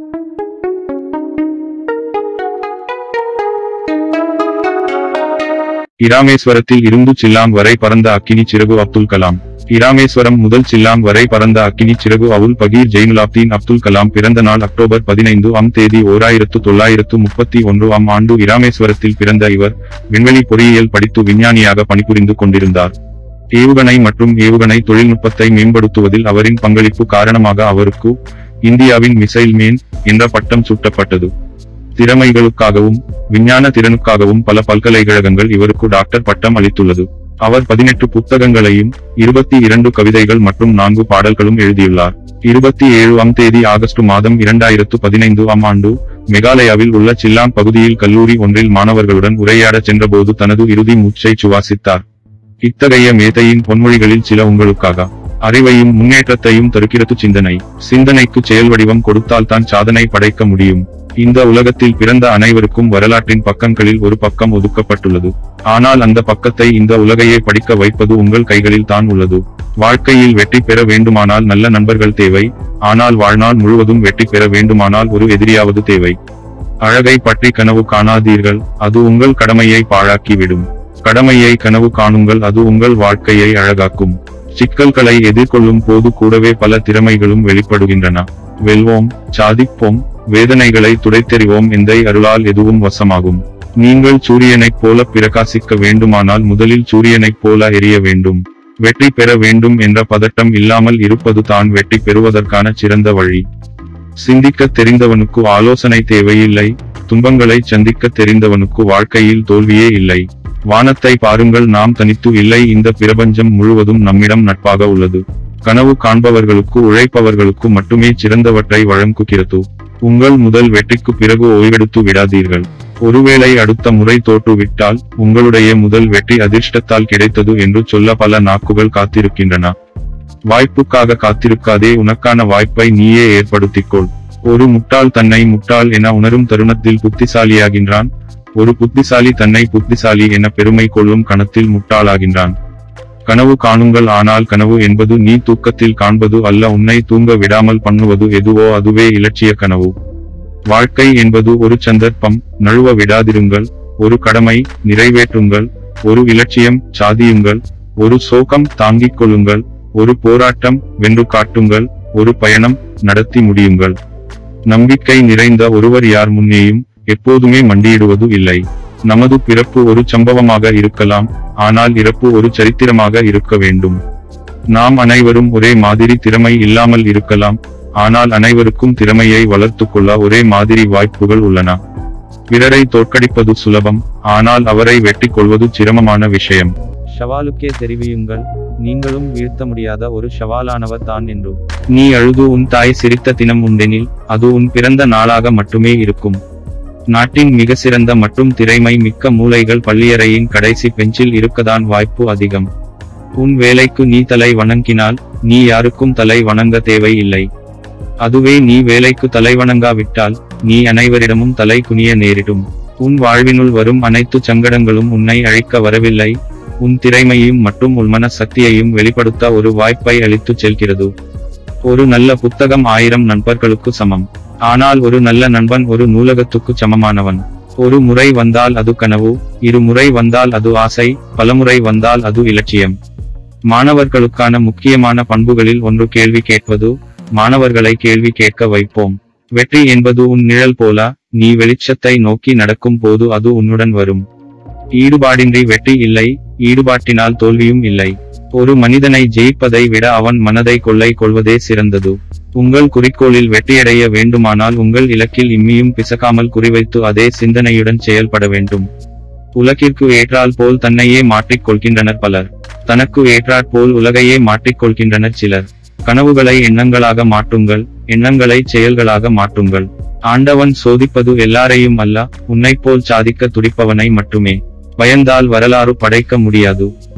இராமேஸ்வரத்தில் இருந்து சில்லாங் வரை பறந்த அக்கினி சிறகு அப்துல் கலாம் இராமேஸ்வரம் முதல் சில்லாங் வரை பறந்த அக்கினி சிறகு அவுல் பகீர் ஜெயினுலாப்தீன் அப்துல் கலாம் பிறந்த நாள் அக்டோபர் பதினைந்து அம் தேதி ஓர் ஆயிரத்து தொள்ளாயிரத்து முப்பத்தி ஒன்று அம் ஆண்டு இராமேஸ்வரத்தில் பிறந்த இவர் விண்வெளி பொறியியல் படித்து விஞ்ஞானியாக பணிபுரிந்து கொண்டிருந்தார் ஏவுகணை மற்றும் ஏவுகணை தொழில்நுட்பத்தை மேம்படுத்துவதில் அவரின் பங்களிப்பு காரணமாக அவருக்கு இந்தியாவின் மிசைல் மேன் என்ற பட்டம் சூட்டப்பட்டது திறமைகளுக்காகவும் விஞ்ஞான திறனுக்காகவும் பல பல்கலைக்கழகங்கள் இவருக்கு டாக்டர் பட்டம் அளித்துள்ளது அவர் பதினெட்டு புத்தகங்களையும் இருபத்தி இரண்டு கவிதைகள் மற்றும் நான்கு பாடல்களும் எழுதியுள்ளார் இருபத்தி ஏழு ஆம் தேதி ஆகஸ்ட் மாதம் இரண்டாயிரத்து பதினைந்து ஆம் ஆண்டு மெகாலயாவில் உள்ள சில்லாங் பகுதியில் கல்லூரி ஒன்றில் மாணவர்களுடன் உரையாடச் சென்றபோது தனது இறுதி மூச்சை சுவாசித்தார் இத்தகைய மேதையின் பொன்மொழிகளில் சில உங்களுக்காக அறிவையும் முன்னேற்றத்தையும் தருகிறது சிந்தனை சிந்தனைக்கு செயல் வடிவம் கொடுத்தால் தான் சாதனை படைக்க முடியும் இந்த உலகத்தில் பிறந்த அனைவருக்கும் வரலாற்றின் பக்கங்களில் ஒரு பக்கம் ஒதுக்கப்பட்டுள்ளது ஆனால் அந்த பக்கத்தை இந்த உலகையே படிக்க வைப்பது உங்கள் கைகளில் தான் உள்ளது வாழ்க்கையில் வெற்றி பெற வேண்டுமானால் நல்ல நண்பர்கள் தேவை ஆனால் வாழ்நாள் முழுவதும் வெற்றி பெற வேண்டுமானால் ஒரு எதிரியாவது தேவை அழகை பற்றி கனவு காணாதீர்கள் அது உங்கள் கடமையை பாழாக்கிவிடும் கடமையை கனவு காணுங்கள் அது உங்கள் வாழ்க்கையை அழகாக்கும் சிக்கல்களை எதிர்கொள்ளும் போது கூடவே பல திறமைகளும் வெளிப்படுகின்றன வெல்வோம் சாதிப்போம் வேதனைகளை துடைத்தெறிவோம் எந்தை அருளால் எதுவும் வசமாகும் நீங்கள் சூரியனைப் போல பிரகாசிக்க வேண்டுமானால் முதலில் சூரியனைப் போல எரிய வேண்டும் வெற்றி பெற வேண்டும் என்ற பதட்டம் இல்லாமல் இருப்பது தான் வெற்றி பெறுவதற்கான சிறந்த வழி சிந்திக்க தெரிந்தவனுக்கு ஆலோசனை தேவையில்லை துன்பங்களை சந்திக்க தெரிந்தவனுக்கு வாழ்க்கையில் தோல்வியே இல்லை வானத்தை பாருங்கள் நாம் தனித்து இல்லை இந்த பிரபஞ்சம் முழுவதும் நம்மிடம் நட்பாக உள்ளது கனவு காண்பவர்களுக்கு உழைப்பவர்களுக்கு மட்டுமே சிறந்தவற்றை வழங்குகிறது உங்கள் முதல் வெற்றிக்கு பிறகு ஓய்வெடுத்து விடாதீர்கள் ஒருவேளை அடுத்த முறை தோற்றுவிட்டால் உங்களுடைய முதல் வெற்றி அதிர்ஷ்டத்தால் கிடைத்தது என்று சொல்ல பல நாக்குகள் காத்திருக்கின்றன வாய்ப்புக்காக காத்திருக்காதே உனக்கான வாய்ப்பை நீயே ஏற்படுத்திக்கொள் ஒரு முட்டாள் தன்னை முட்டாள் என உணரும் தருணத்தில் புத்திசாலியாகின்றான் ஒரு புத்திசாலி தன்னை புத்திசாலி என பெருமை கொள்ளும் கணத்தில் முட்டாளாகின்றான் கனவு காணுங்கள் ஆனால் கனவு என்பது நீ தூக்கத்தில் காண்பது அல்ல உன்னை தூங்க விடாமல் பண்ணுவது எதுவோ அதுவே இலட்சிய கனவு வாழ்க்கை என்பது ஒரு சந்தர்ப்பம் நழுவ விடாதிருங்கள் ஒரு கடமை நிறைவேற்றுங்கள் ஒரு இலட்சியம் சாதியுங்கள் ஒரு சோகம் தாங்கிக் கொள்ளுங்கள் ஒரு போராட்டம் வென்று காட்டுங்கள் ஒரு பயணம் நடத்தி முடியுங்கள் நம்பிக்கை நிறைந்த ஒருவர் யார் முன்னேயும் எப்போதுமே மண்டியிடுவது இல்லை நமது பிறப்பு ஒரு சம்பவமாக இருக்கலாம் ஆனால் இறப்பு ஒரு சரித்திரமாக இருக்க வேண்டும் நாம் அனைவரும் ஒரே மாதிரி திறமை இல்லாமல் இருக்கலாம் ஆனால் அனைவருக்கும் திறமையை வளர்த்துக் கொள்ள ஒரே மாதிரி வாய்ப்புகள் உள்ளன பிறரை தோற்கடிப்பது சுலபம் ஆனால் அவரை வெற்றி கொள்வது சிரமமான விஷயம் ஷவாலுக்கே தெரிவியுங்கள் நீங்களும் வீழ்த்த முடியாத ஒரு ஷவாலானவர் தான் என்று நீ அழுது உன் தாய் சிரித்த தினம் உண்டெனில் அது உன் பிறந்த நாளாக மட்டுமே இருக்கும் நாட்டின் மிக சிறந்த மற்றும் திறமை மிக்க மூளைகள் பள்ளியறையின் கடைசி பெஞ்சில் இருக்கதான் வாய்ப்பு அதிகம் உன் வேலைக்கு நீ தலை வணங்கினால் நீ யாருக்கும் தலை வணங்க தேவை இல்லை அதுவே நீ வேலைக்கு தலை வணங்காவிட்டால் நீ அனைவரிடமும் தலை குனிய நேரிடும் உன் வாழ்வினுள் வரும் அனைத்து சங்கடங்களும் உன்னை அழிக்க வரவில்லை உன் திறமையும் மற்றும் உன் மன சக்தியையும் வெளிப்படுத்த ஒரு வாய்ப்பை அளித்துச் செல்கிறது ஒரு நல்ல புத்தகம் ஆயிரம் நண்பர்களுக்கு சமம் ஆனால் ஒரு நல்ல நண்பன் ஒரு நூலகத்துக்கு சமமானவன் ஒரு முறை வந்தால் அது கனவு இரு முறை வந்தால் அது ஆசை பலமுறை வந்தால் அது இலட்சியம் மாணவர்களுக்கான முக்கியமான பண்புகளில் ஒன்று கேள்வி கேட்பது மாணவர்களை கேள்வி கேட்க வைப்போம் வெற்றி என்பது உன் நிழல் போல நீ வெளிச்சத்தை நோக்கி நடக்கும் போது அது உன்னுடன் வரும் ஈடுபாடின்றி வெற்றி இல்லை ஈடுபாட்டினால் தோல்வியும் இல்லை ஒரு மனிதனை ஜெயிப்பதை விட அவன் மனதை கொள்ளை கொள்வதே சிறந்தது உங்கள் குறிக்கோளில் வெற்றியடைய வேண்டுமானால் உங்கள் இலக்கில் இம்மியும் பிசகாமல் குறிவைத்து அதே சிந்தனையுடன் செயல்பட வேண்டும் உலகிற்கு ஏற்றால் போல் தன்னையே மாற்றிக் கொள்கின்றனர் பலர் தனக்கு ஏற்றாற் போல் உலகையே மாற்றிக் கொள்கின்றனர் சிலர் கனவுகளை எண்ணங்களாக மாற்றுங்கள் எண்ணங்களை செயல்களாக மாற்றுங்கள் ஆண்டவன் சோதிப்பது எல்லாரையும் அல்ல உன்னைப் போல் சாதிக்க துடிப்பவனை மட்டுமே பயந்தால் வரலாறு படைக்க முடியாது